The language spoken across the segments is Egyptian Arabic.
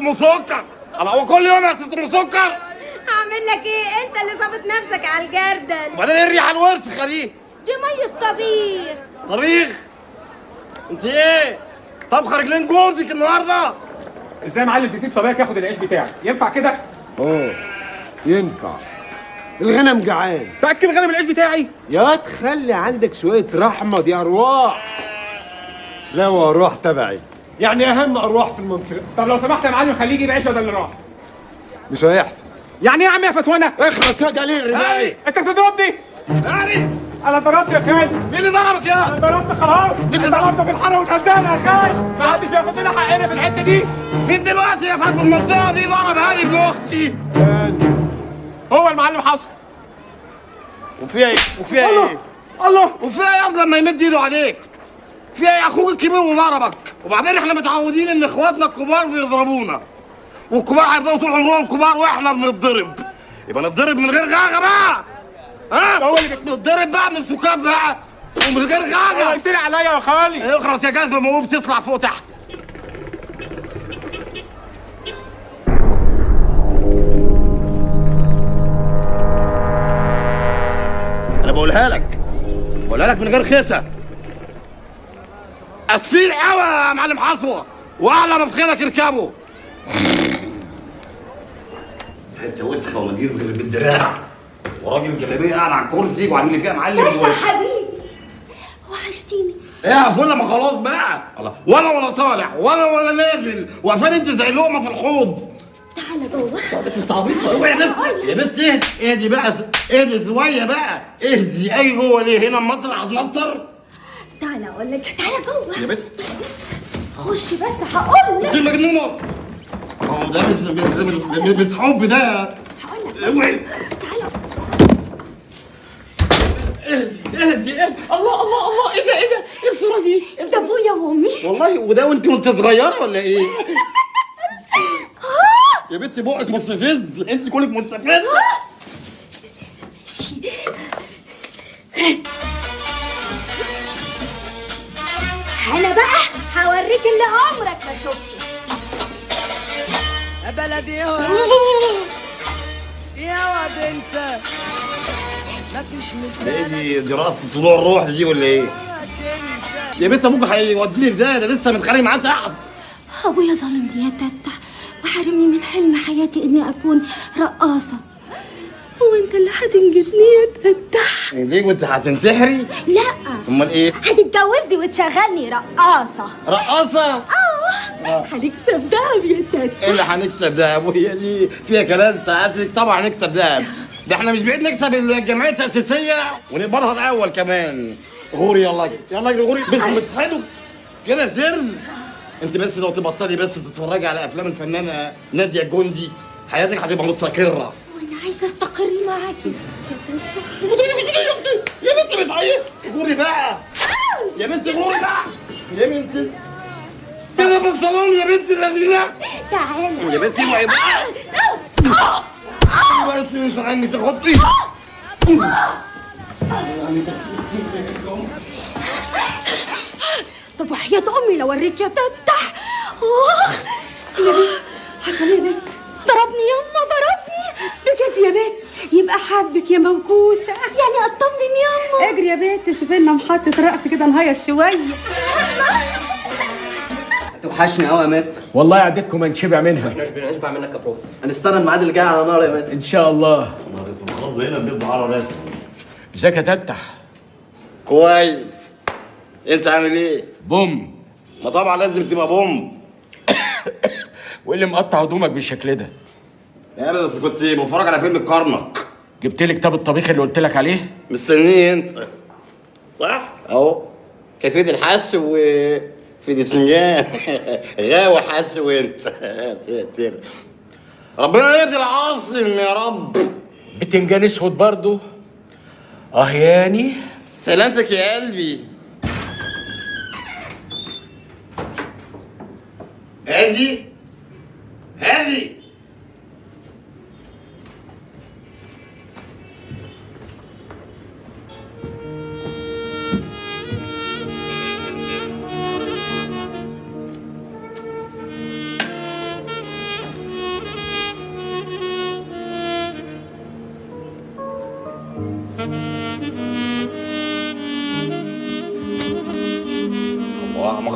ام سكر الله هو كل يوم يا استاذ ام سكر اعمل لك ايه انت اللي ظابط نفسك على الجردل وبعدين ايه الريحه الوسخه دي دي ميه طبيخ طبيخ انت ايه طبخه رجلين جوزك النهارده ازاي يا معلم تسيب صبايك ياخد العيش بتاعك ينفع كده اه ينفع الغنم جعان تاكل غنم العيش بتاعي يا تخلي عندك شوية رحمة دي أرواح لا وأرواح تبعي يعني أهم أرواح في المنطقة طب لو سمحت يا معلم خليه يجيب عيش بدل اللي راح مش هيحصل يعني ايه يا عم يا فتوانا اخلص يا جليل الرباعي انت بتضربني يعني انا ضربت يا خالد مين اللي ضربك يا انا ضربت خلاص انا ضربت في الحاره واتهزقنا يا خالد ما حدش بياخد لنا حقنا في الحته دي مين دلوقتي يا فندم المنطقه دي ضرب هاني ابن اختي هو المعلم حصل وفيها ايه وفيها ايه الله وفيها ايه أصلاً لما يمد ايده عليك فيها ايه اخوك الكبير وضربك وبعدين احنا متعودين ان اخواتنا الكبار بيضربونا والكبار هيفضلوا طول عمرهم كبار واحنا بنتضرب يبقى نتضرب من غير غاغه بقى ها هو اللي بت- نتضرب بقى من سكات بقى ومن غير هو غاغه يفتري عليا يا خالي اخرس يا جزمه موهوب تطلع فوق تحت انا بقولها لك بقولها لك من غير خسه اسفين قوي يا معلم حصوه واعلى ما في خيلك اركبه حته وسخه ومدير غير بالدراع وراجل جلابيه قاعد على الكرسي وعامل لي فيها معلم انت حبيبي وحشتيني ايه يا فل ما خلاص بقى ولا ولا طالع ولا ولا نازل واقفين انت زي لقمه في الحوض تعالى جوه بس انت عبيطه اوعي بس يا بنت اهدي اهدي بقى اهدي شويه بقى اهدي اي جوه ليه هنا مصر هتنطر تعالى اقول لك تعالى جوه يا بنت خش بس هقول لك انت مجنونه ما هو ده مش مش- مش- مش حب ده هقول لك اوعي تعالى اهدي اهدي اهدي الله الله الله ايه ده ايه ده ايه الصوره دي ده ابويا وامي والله وده وانت وانت صغيره ولا ايه يا بنت بقك مستفز انت كلك مستفز انا بقى هوريك اللي عمرك ما شفته يا بلدي يا واد يا واد انت مفيش ايه مثالك دي دراسه طلوع الروح دي ولا ايه انت يا بنت ابوك هيوديني في ده ده لسه متخانق معاه تحت ابويا ظلمني يا تتح وحرمني من حلم حياتي اني اكون رقاصه هو انت اللي هتنجدني يا تتح ليه وانت هتنتحري لا امال ايه هتتجوزني وتشغلني رقاصه رقاصه اه هنكسب دهب يا تتح ايه اللي هنكسب ده يا ابويا دي فيها كلام ساعاتك طبعا هنكسب ده ده احنا مش بعيد نكسب الجمعيه التاسيسيه ونقبضها الاول كمان غوري يلا اجري يلا اجري غوري بس حلو كده سر انت بس لو تبطلي بس تتفرجي على افلام الفنانه ناديه الجندي حياتك هتبقى مستقره وانا عايزه استقر معاكي يا بنت بتعيط غوري بقى يا بنت غوري بقى يا بنت كده في الصالون يا بنت اللذينه تعالى يا بنتي اوعي بقى بس مش عني تخطي طب وحياة أمي لو أوريك يا تتح آه يا بنت حصل يا بنت ضربني يما ضربني بجد يا بنت يبقى حبك يا منكوسة يعني أطمن يما اجري يا بنت شوف لنا محطة رقص كده نهيص شوية توحشني قوي يا مستر والله عدتكم هنشبع منها مش بنشبع منك يا بروف هنستنى الميعاد اللي جاي على نار يا مستر ان شاء الله خلاص بقينا بيض على راسي ازيك يا تتح كويس انت عامل ايه؟ بوم ما طبعا لازم تبقى بوم وايه اللي مقطع هدومك بالشكل ده يا بس كنت بتفرج على فيلم الكرنك جبت لي كتاب الطبيخ اللي قلت لك عليه مستنيه انت صح؟ اهو كيفية الحش و في الاسنجان غاوي حش وانت يا ساتر ربنا يهدي العاصم يا رب بتنجان اسود برضه اه ياني سلامتك يا قلبي هادي هادي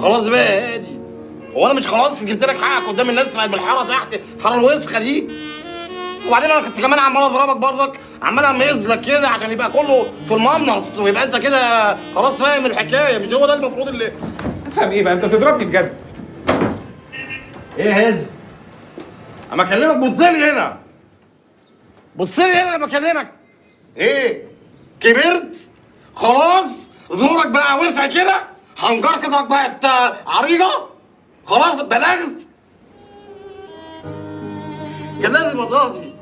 خلاص بقى يا هادي هو انا مش خلاص جبت لك حقك قدام الناس بقت بالحاره تحت الحاره الوسخه دي وبعدين انا كنت كمان عمال اضربك برضك عمال اميز لك كده عشان يبقى كله في المنص ويبقى انت كده خلاص فاهم الحكايه مش هو ده المفروض اللي افهم ايه بقى انت بتضربني بجد ايه يا هز اما اكلمك بص لي هنا بص لي هنا لما اكلمك ايه كبرت خلاص زورك بقى وسع كده حنجرتك بقت عريضه خلاص بلغت كان لازم اطاطي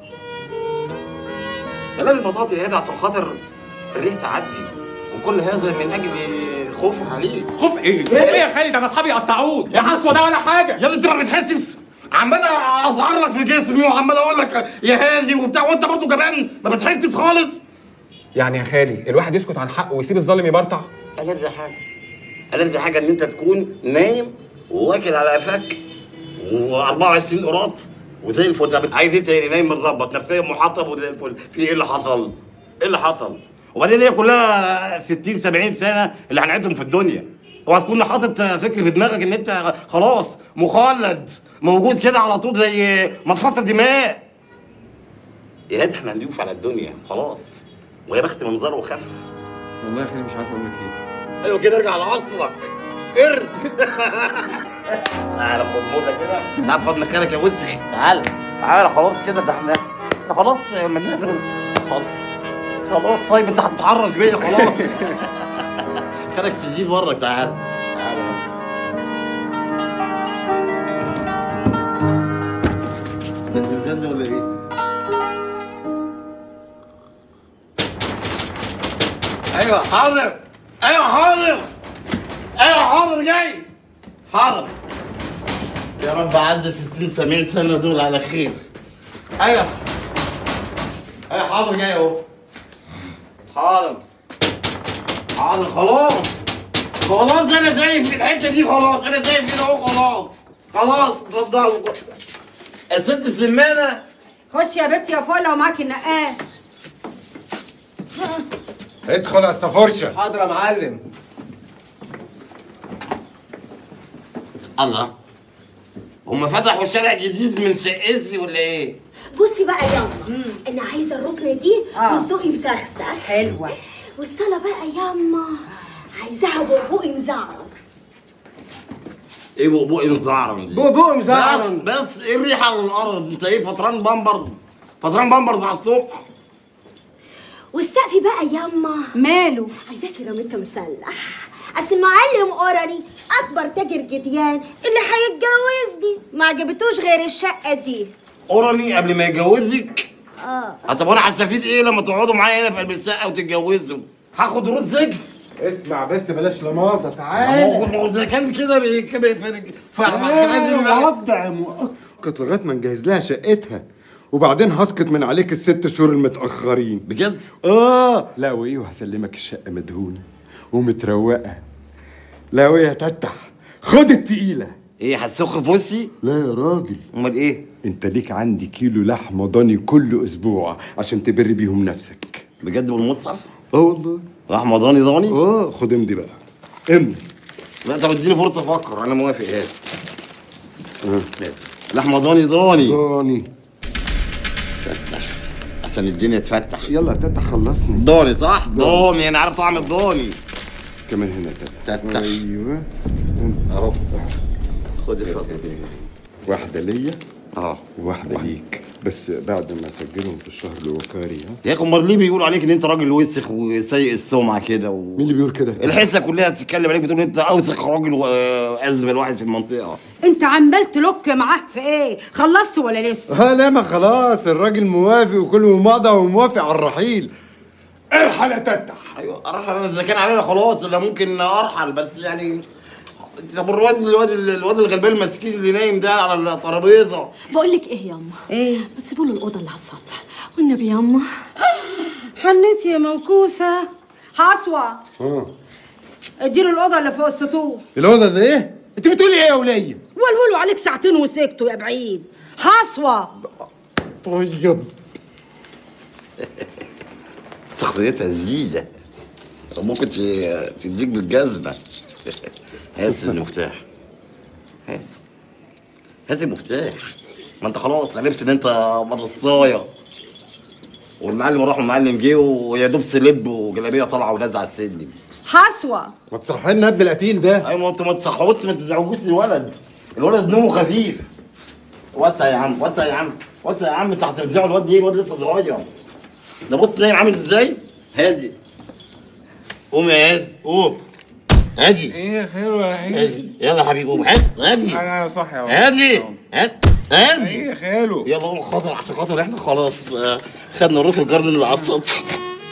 كان لازم اطاطي يا هادي عشان خاطر الريح تعدي وكل هذا من اجل خوفي عليك خوف ايه؟ خوف ايه يا خالد انا اصحابي يقطعوك يا حسوه ده ولا حاجه يا انت ما بتحسش عمال اظهر لك في جسمي وعمال اقول لك يا هادي وبتاع وانت برضه جبان ما بتحسش خالص يعني يا خالي الواحد يسكت عن حقه ويسيب الظالم يبرطع ألذ حاجة ألذ حاجة إن أنت تكون نايم وواكل على قفاك و24 قراط وزي الفل طب عايز إيه تاني نايم متظبط نفسيا محطب وزي الفل في إيه اللي حصل؟ إيه اللي حصل؟ وبعدين هي كلها 60 70 سنة اللي هنعيشهم في الدنيا وهتكون حاطط فكر في دماغك إن أنت خلاص مخلد موجود كده على طول زي مصاصة دماء يا هادي احنا هنضيف على الدنيا خلاص ويا بخت منظره وخف والله يا خالي مش عارف اقول لك ايه ايوه كده ارجع لاصلك قرد تعالى خد موضه كده تعال خد مكانك يا وسخ تعال تعال خلاص كده ده احنا احنا خلاص من نازل خلاص خلاص طيب انت هتتحرك بيا خلاص خدك سجين برضك تعال تعال ده زنزان ده ولا ايه؟ ايوه حاضر ايوه حاضر ايوه حاضر جاي حاضر يا رب عدى 60 70 سنه دول على خير ايوه ايوه حاضر جاي اهو حاضر حاضر خلاص خلاص انا شايف الحته دي خلاص انا شايف كده اهو خلاص خلاص اتفضلوا الست السمانه خش يا بنت يا فله ومعاكي النقاش ادخل يا استفرشه حاضر يا معلم الله هم فتحوا شارع جديد من شقتي ولا ايه؟ بصي بقى ياما انا عايزه الركنه دي آه. وصدقي مسخسخ حلوة. والصاله بقى ياما عايزاها بربوقي مزعرر ايه بقبوق مزعرم دي؟ بقبوق بس مزعرم. بس ايه الريحه على الارض؟ انت ايه فطران بامبرز؟ فطران بامبرز على الصبح؟ والسقف بقى ياما ماله عايزاه سيراميكا مسلح اصل المعلم قرني اكبر تاجر جديان اللي هيتجوزني ما عجبتوش غير الشقه دي قرني قبل ما يجوزك اه طب وانا هستفيد ايه لما تقعدوا معايا هنا في قلب الشقه وتتجوزوا؟ هاخد روز سكس اسمع بس بلاش لماضه ما تعالى هو ما هو ده كان كده بي- كده في فاهم وضع مؤقت لغايه ما نجهز لها شقتها وبعدين هسقط من عليك الست شهور المتاخرين بجد؟ اه لا وايه وهسلمك الشقه مدهونه ومتروقه لا وايه يا تتح خد التقيله ايه هتسخ في وشي؟ لا يا راجل امال ايه؟ انت ليك عندي كيلو لحمه ضاني كل اسبوع عشان تبر بيهم نفسك بجد بالمصحف؟ اه والله رحمه ضاني ضاني؟ اه خد امضي بقى امضي لا طب اديني فرصه افكر انا موافق هات هات لحمه ضاني ضاني ضاني فتح عشان الدنيا تفتح يلا يا تتح خلصني ضاني صح؟ ضاني انا عارف طعم الضاني كمان هنا تتح تتح. ايوه اهو خد الفضل واحده ليا اه وواحده ليك بس بعد ما اسجلهم في الشهر الوقاري ها يا اخي امال ليه بيقولوا عليك ان انت راجل وسخ وسيء السمعه كده و... مين اللي بيقول كده الحته كلها بتتكلم عليك بتقول انت اوسخ راجل وازمل واحد في المنطقه انت عمال تلوك معاه في ايه خلصت ولا لسه ها لا ما خلاص الراجل موافق وكله مضى وموافق على الرحيل ارحل يا تتح ايوه ارحل انا اذا كان علينا خلاص ده ممكن ارحل بس يعني طب الواد الواد الواد الغلبان المسكين اللي نايم ده على الترابيزه بقول لك ايه ياما ايه ما تسيبوا له الاوضه اللي على السطح والنبي ياما حنيت يا موكوسه حصوه اه اديله الاوضه اللي فوق السطوح الاوضه ده ايه انت بتقولي ايه يا وليه ولولوا عليك ساعتين وسكتوا يا بعيد حصوه طيب شخصيتها زيادة ممكن ت- تديك بالجزمة هات المفتاح هات هات المفتاح ما انت خلاص عرفت ان انت مدرسايه والمعلم راح والمعلم جه ويا دوب سلب وجلابيه طالعه ونازله على السلم حسوه ما تصحي لنا اب القتيل ده ايوه ما انتوا ما تصحوش ما تزعجوش الولد الولد نومه خفيف وسع يا عم وسع يا عم وسع يا عم انت هترزعوا الواد ايه الواد لسه صغير ده بص نايم عامل ازاي هادي قوم يا هادي قوم هادي ايه خير ولا حاجه هادي يلا يا حبيبي قوم هادي هادي انا صح يا هادي هات هادي ايه يا خالو يلا قوم خاطر عشان خاطر احنا خلاص آه، خدنا روف الجاردن اللي على السطح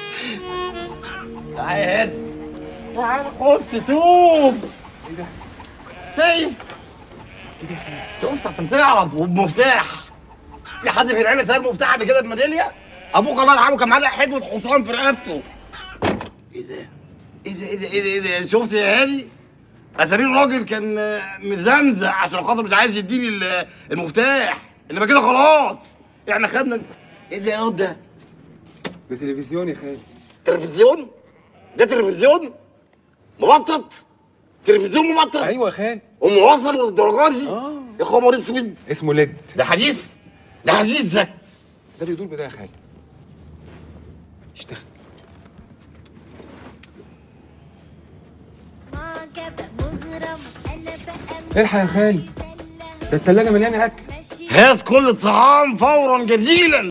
تعالى يا هادي تعالى خش شوف شايف شوف انت تعرف وبمفتاح في حد في العيله سال مفتاح قبل كده بميداليه ابوك الله يرحمه كان معاه حدوه حصان في رقبته ايه ده ايه ده ايه ده ايه ده, إيه ده؟ شفت يا هادي اتاري الراجل كان آه، مزمزق عشان خاطر مش عايز يديني ال- المفتاح انما كده خلاص احنا خدنا ايه ده يا واد ده ده تلفزيون يا خالو تلفزيون ده تلفزيون مبطط تلفزيون مبطط ايوه يا خالو وموصل للدرجات دي يا خبر اسود اسمه ليد ده حديث ده حديث ده ده اللي يدور بده يا خالو اشتغل الحق يا خالي ده التلاجة مليانة أكل هات كل الطعام فورا جزيلا